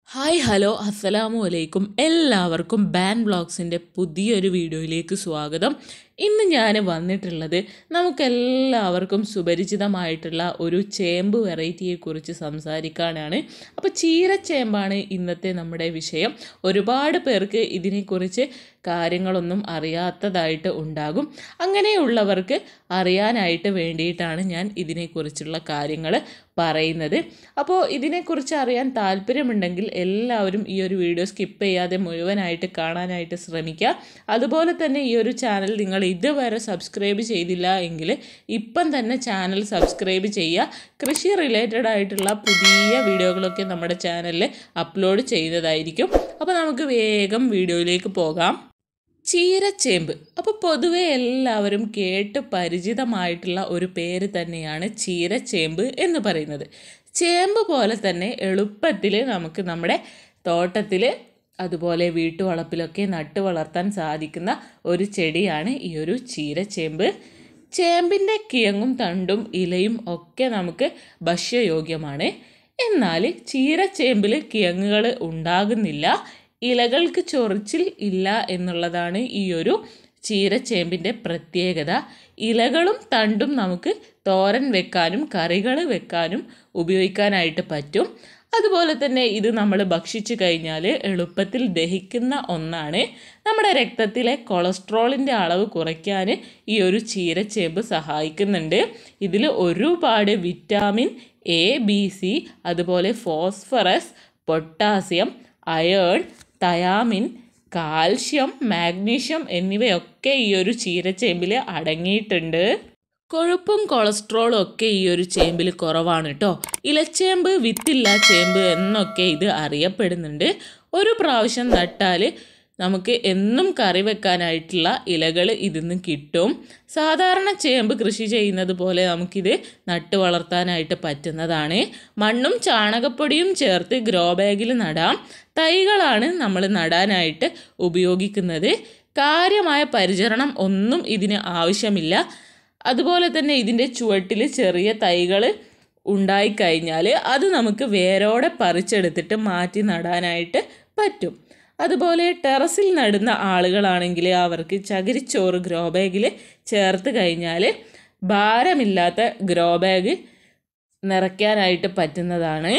hi hello അസ്സലാമു അലൈക്കും എല്ലാവർക്കും ബാൻ ബ്ലോഗ്സിൻ്റെ പുതിയൊരു വീഡിയോയിലേക്ക് സ്വാഗതം ഇന്ന് ഞാൻ വന്നിട്ടുള്ളത് നമുക്കെല്ലാവർക്കും സുപരിചിതമായിട്ടുള്ള ഒരു ചേമ്പ് വെറൈറ്റിയെക്കുറിച്ച് സംസാരിക്കാനാണ് അപ്പോൾ ചീരച്ചേമ്പാണ് ഇന്നത്തെ നമ്മുടെ വിഷയം ഒരുപാട് പേർക്ക് ഇതിനെക്കുറിച്ച് കാര്യങ്ങളൊന്നും അറിയാത്തതായിട്ട് ഉണ്ടാകും അങ്ങനെയുള്ളവർക്ക് അറിയാനായിട്ട് വേണ്ടിയിട്ടാണ് ഞാൻ ഇതിനെക്കുറിച്ചുള്ള കാര്യങ്ങൾ പറയുന്നത് അപ്പോൾ ഇതിനെക്കുറിച്ച് അറിയാൻ താല്പര്യമുണ്ടെങ്കിൽ എല്ലാവരും ഈ ഒരു വീഡിയോ സ്കിപ്പ് ചെയ്യാതെ മുഴുവനായിട്ട് കാണാനായിട്ട് ശ്രമിക്കുക അതുപോലെ തന്നെ ഈ ഒരു ചാനൽ നിങ്ങൾ ഇതുവരെ സബ്സ്ക്രൈബ് ചെയ്തില്ല എങ്കിൽ ഇപ്പം തന്നെ ചാനൽ സബ്സ്ക്രൈബ് ചെയ്യുക കൃഷി റിലേറ്റഡ് ആയിട്ടുള്ള പുതിയ വീഡിയോകളൊക്കെ നമ്മുടെ ചാനലിൽ അപ്ലോഡ് ചെയ്യുന്നതായിരിക്കും അപ്പോൾ നമുക്ക് വേഗം വീഡിയോയിലേക്ക് പോകാം ചീരച്ചേമ്പ് അപ്പോൾ പൊതുവെ എല്ലാവരും കേട്ട് പരിചിതമായിട്ടുള്ള ഒരു പേര് തന്നെയാണ് ചീരച്ചേമ്പ് എന്ന് പറയുന്നത് ചേമ്പ് പോലെ തന്നെ എളുപ്പത്തിൽ നമുക്ക് നമ്മുടെ തോട്ടത്തിൽ അതുപോലെ വീട്ടുവളപ്പിലൊക്കെ നട്ട് വളർത്താൻ സാധിക്കുന്ന ഒരു ചെടിയാണ് ഈ ഒരു ചീരച്ചേമ്പ് ചേമ്പിൻ്റെ കിഴങ്ങും തണ്ടും ഇലയും ഒക്കെ നമുക്ക് ഭക്ഷ്യയോഗ്യമാണ് എന്നാൽ ചീരച്ചേമ്പിൽ കിഴങ്ങുകൾ ഉണ്ടാകുന്നില്ല ഇലകൾക്ക് ചൊറിച്ചിൽ ഇല്ല എന്നുള്ളതാണ് ഈ ഒരു ചീരച്ചേമ്പിൻ്റെ പ്രത്യേകത ഇലകളും തണ്ടും നമുക്ക് തോരൻ വെക്കാനും കറികൾ വെക്കാനും ഉപയോഗിക്കാനായിട്ട് പറ്റും അതുപോലെ തന്നെ ഇത് നമ്മൾ ഭക്ഷിച്ചു കഴിഞ്ഞാൽ എളുപ്പത്തിൽ ദഹിക്കുന്ന ഒന്നാണ് നമ്മുടെ രക്തത്തിലെ കൊളസ്ട്രോളിൻ്റെ അളവ് കുറയ്ക്കാൻ ഈ ഒരു ചീരച്ചേമ്പ് സഹായിക്കുന്നുണ്ട് ഇതിൽ ഒരുപാട് വിറ്റാമിൻ എ ബി സി അതുപോലെ phosphorus potassium iron thiamine calcium magnesium എന്നിവയൊക്കെ ഈ ഒരു ചീരച്ചേമ്പിൽ അടങ്ങിയിട്ടുണ്ട് കൊഴുപ്പും കൊളസ്ട്രോളും ഒക്കെ ഈ ഒരു ചേമ്പിൽ കുറവാണ് കേട്ടോ ഇലച്ചേമ്പ് വിത്തില്ല ചേമ്പ് എന്നൊക്കെ ഇത് അറിയപ്പെടുന്നുണ്ട് ഒരു പ്രാവശ്യം നട്ടാൽ നമുക്ക് എന്നും കറി വെക്കാനായിട്ടുള്ള ഇലകൾ ഇതിന്ന് കിട്ടും സാധാരണ ചേമ്പ് കൃഷി ചെയ്യുന്നത് പോലെ നമുക്കിത് നട്ട് വളർത്താനായിട്ട് പറ്റുന്നതാണ് മണ്ണും ചാണകപ്പൊടിയും ചേർത്ത് ഗ്രോ ബാഗിൽ നടാം തൈകളാണ് നമ്മൾ നടാനായിട്ട് ഉപയോഗിക്കുന്നത് കാര്യമായ പരിചരണം ഒന്നും ഇതിന് ആവശ്യമില്ല അതുപോലെ തന്നെ ഇതിൻ്റെ ചുവട്ടിൽ ചെറിയ തൈകൾ ഉണ്ടായിക്കഴിഞ്ഞാൽ അത് നമുക്ക് വേരോടെ പറിച്ചെടുത്തിട്ട് മാറ്റി നടാനായിട്ട് പറ്റും അതുപോലെ ടെറസിൽ നടുന്ന ആളുകളാണെങ്കിൽ അവർക്ക് ചകിരിച്ചോറ് ഗ്രോ ബാഗിൽ ചേർത്ത് കഴിഞ്ഞാൽ ഭാരമില്ലാത്ത ഗ്രോ ബാഗ് നിറയ്ക്കാനായിട്ട് പറ്റുന്നതാണ്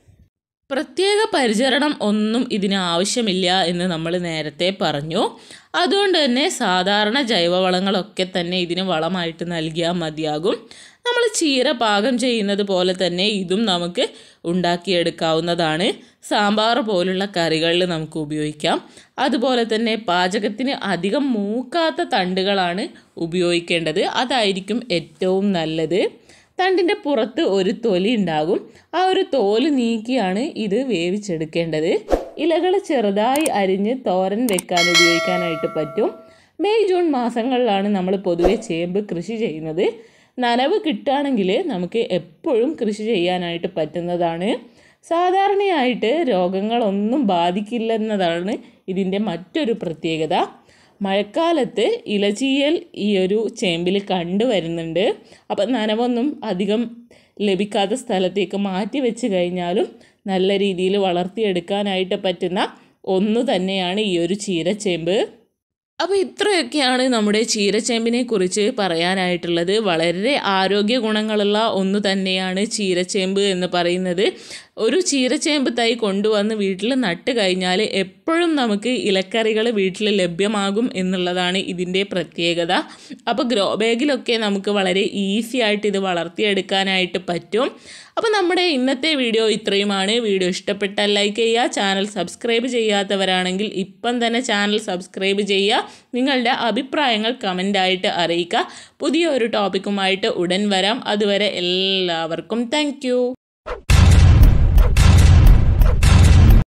പ്രത്യേക പരിചരണം ഒന്നും ഇതിന് ആവശ്യമില്ല എന്ന് നമ്മൾ നേരത്തെ പറഞ്ഞു അതുകൊണ്ട് തന്നെ സാധാരണ ജൈവവളങ്ങളൊക്കെ തന്നെ ഇതിന് വളമായിട്ട് നൽകിയാൽ മതിയാകും നമ്മൾ ചീര പാകം ചെയ്യുന്നത് പോലെ തന്നെ ഇതും നമുക്ക് ഉണ്ടാക്കിയെടുക്കാവുന്നതാണ് സാമ്പാർ പോലുള്ള കറികളിൽ നമുക്ക് ഉപയോഗിക്കാം അതുപോലെ തന്നെ പാചകത്തിന് അധികം മൂക്കാത്ത തണ്ടുകളാണ് ഉപയോഗിക്കേണ്ടത് അതായിരിക്കും ഏറ്റവും നല്ലത് തണ്ടിൻ്റെ പുറത്ത് ഒരു തൊലി ഉണ്ടാകും ആ ഒരു തോല് നീക്കിയാണ് ഇത് വേവിച്ചെടുക്കേണ്ടത് ഇലകൾ ചെറുതായി അരിഞ്ഞ് തോരൻ വെക്കാൻ ഉപയോഗിക്കാനായിട്ട് പറ്റും മെയ് ജൂൺ മാസങ്ങളിലാണ് നമ്മൾ പൊതുവെ ചേമ്പ് കൃഷി ചെയ്യുന്നത് നനവ് കിട്ടുകയാണെങ്കിൽ നമുക്ക് എപ്പോഴും കൃഷി ചെയ്യാനായിട്ട് പറ്റുന്നതാണ് സാധാരണയായിട്ട് രോഗങ്ങളൊന്നും ബാധിക്കില്ലെന്നതാണ് ഇതിൻ്റെ മറ്റൊരു പ്രത്യേകത മഴക്കാലത്ത് ഇലചീയൽ ഈ ഒരു ചേമ്പിൽ കണ്ടുവരുന്നുണ്ട് അപ്പം നനവൊന്നും അധികം ലഭിക്കാത്ത സ്ഥലത്തേക്ക് മാറ്റി വെച്ച് കഴിഞ്ഞാലും നല്ല രീതിയിൽ വളർത്തിയെടുക്കാനായിട്ട് പറ്റുന്ന ഒന്ന് തന്നെയാണ് ഈ ഒരു ചീരച്ചേമ്പ് അപ്പോൾ ഇത്രയൊക്കെയാണ് നമ്മുടെ ചീരച്ചേമ്പിനെ കുറിച്ച് പറയാനായിട്ടുള്ളത് വളരെ ആരോഗ്യ ഗുണങ്ങളുള്ള ഒന്ന് തന്നെയാണ് ചീരച്ചേമ്പ് എന്ന് പറയുന്നത് ഒരു ചീരച്ചേമ്പ് തൈ കൊണ്ടുവന്ന് വീട്ടിൽ നട്ട് കഴിഞ്ഞാൽ എപ്പോഴും നമുക്ക് ഇലക്കറികൾ വീട്ടിൽ ലഭ്യമാകും എന്നുള്ളതാണ് ഇതിൻ്റെ പ്രത്യേകത അപ്പോൾ ഗ്രോ ബാഗിലൊക്കെ നമുക്ക് വളരെ ഈസി ആയിട്ട് ഇത് വളർത്തിയെടുക്കാനായിട്ട് പറ്റും അപ്പോൾ നമ്മുടെ ഇന്നത്തെ വീഡിയോ ഇത്രയുമാണ് വീഡിയോ ഇഷ്ടപ്പെട്ടാൽ ലൈക്ക് ചെയ്യുക ചാനൽ സബ്സ്ക്രൈബ് ചെയ്യാത്തവരാണെങ്കിൽ ഇപ്പം തന്നെ ചാനൽ സബ്സ്ക്രൈബ് ചെയ്യുക നിങ്ങളുടെ അഭിപ്രായങ്ങൾ കമൻ്റായിട്ട് അറിയിക്കുക പുതിയ ഒരു ടോപ്പിക്കുമായിട്ട് ഉടൻ വരാം അതുവരെ എല്ലാവർക്കും താങ്ക്